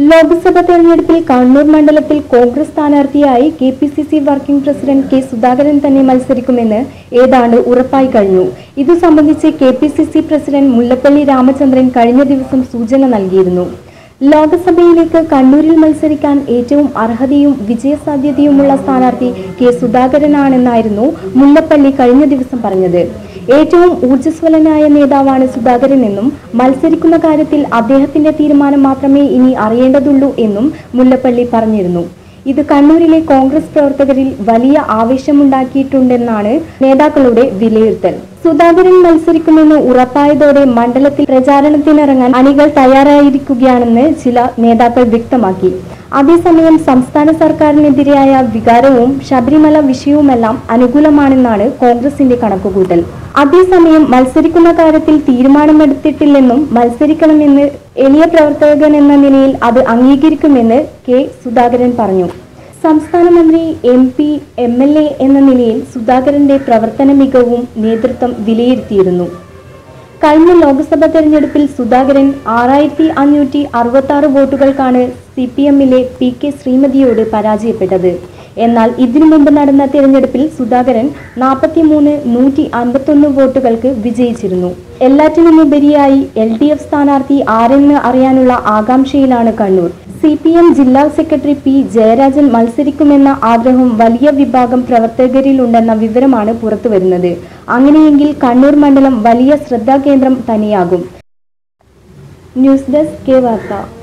ലോക്സഭാ തെരഞ്ഞെടുപ്പിൽ കണ്ണൂർ മണ്ഡലത്തിൽ കോൺഗ്രസ് സ്ഥാനാർത്ഥിയായി K P C C working president K Sudhakaran തന്നെ മത്സരിക്കുമെന്ന് ഏതാണ്ട് ഉറപ്പായി കഴിഞ്ഞു ഇതു സംബന്ധിച്ച് K P C C president Mullappally Ramachandran കഴിഞ്ഞ ദിവസം സൂചന നൽകിയിരുന്നു ലോക്സഭയിലേക്ക് കണ്ണൂരിൽ മത്സരിക്കാൻ ഏറ്റവും അർഹതയും വിജയസാധ്യതയുമുള്ള സ്ഥാനാർത്ഥി കെ സുധാകരനാണെന്നായിരുന്നു മുല്ലപ്പള്ളി കഴിഞ്ഞ ദിവസം പറഞ്ഞത് ഏറ്റവും ഊർജ്ജസ്വലനായ നേതാവാണ് സുധാകരൻ എന്നും മത്സരിക്കുന്ന കാര്യത്തിൽ അദ്ദേഹത്തിന്റെ തീരുമാനം മാത്രമേ ഇനി അറിയേണ്ടതുള്ളൂ എന്നും മുല്ലപ്പള്ളി പറഞ്ഞിരുന്നു ഇത് കണ്ണൂരിലെ കോൺഗ്രസ് പ്രവർത്തകരിൽ വലിയ ആവേശമുണ്ടാക്കിയിട്ടുണ്ടെന്നാണ് നേതാക്കളുടെ വിലയിരുത്തൽ സുധാകരൻ മത്സരിക്കുമെന്ന് ഉറപ്പായതോടെ മണ്ഡലത്തിൽ പ്രചാരണത്തിനിറങ്ങാൻ അണികൾ തയ്യാറായിരിക്കുകയാണെന്ന് ചില നേതാക്കൾ വ്യക്തമാക്കി അതേസമയം സംസ്ഥാന സർക്കാരിനെതിരെയായ വികാരവും ശബരിമല വിഷയവുമെല്ലാം അനുകൂലമാണെന്നാണ് കോൺഗ്രസിന്റെ കണക്കുകൂട്ടൽ അതേസമയം മത്സരിക്കുന്ന കാര്യത്തിൽ തീരുമാനമെടുത്തിട്ടില്ലെന്നും മത്സരിക്കണമെന്ന് എളിയ പ്രവർത്തകൻ എന്ന നിലയിൽ അത് അംഗീകരിക്കുമെന്ന് കെ സുധാകരൻ പറഞ്ഞു സംസ്ഥാന മന്ത്രി M P M L A എന്ന നിലയിൽ സുധാകരന്റെ പ്രവർത്തന മികവും നേതൃത്വം വിലയിരുത്തിയിരുന്നു കഴിഞ്ഞ ലോക്സഭാ തെരഞ്ഞെടുപ്പിൽ സുധാകരൻ ആറായിരത്തി അഞ്ഞൂറ്റി അറുപത്തി ആറ് വോട്ടുകൾക്കാണ് സി പി എമ്മിലെ പി കെ ശ്രീമതിയോട് പരാജയപ്പെട്ടത് എന്നാൽ ഇതിനു മുമ്പ് നടന്ന തെരഞ്ഞെടുപ്പിൽ സുധാകരൻ നാൽപ്പത്തിമൂന്ന് നൂറ്റി അൻപത്തൊന്ന് വോട്ടുകൾക്ക് വിജയിച്ചിരുന്നു എല്ലാറ്റിനുമുപരിയായി എൽ ഡി എഫ് സ്ഥാനാർത്ഥി ആരെന്ന് അറിയാനുള്ള ആകാംക്ഷയിലാണ് കണ്ണൂർ സി പി എം ജില്ലാ സെക്രട്ടറി പി ജയരാജൻ മത്സരിക്കുമെന്ന ആഗ്രഹം വലിയ വിഭാഗം പ്രവർത്തകരിലുണ്ടെന്ന വിവരമാണ് പുറത്തുവരുന്നത് അങ്ങനെയെങ്കിൽ കണ്ണൂർ മണ്ഡലം വലിയ ശ്രദ്ധാകേന്ദ്രം തന്നെയാകും ന്യൂസ് ഡെസ്ക് കെ വാർത്ത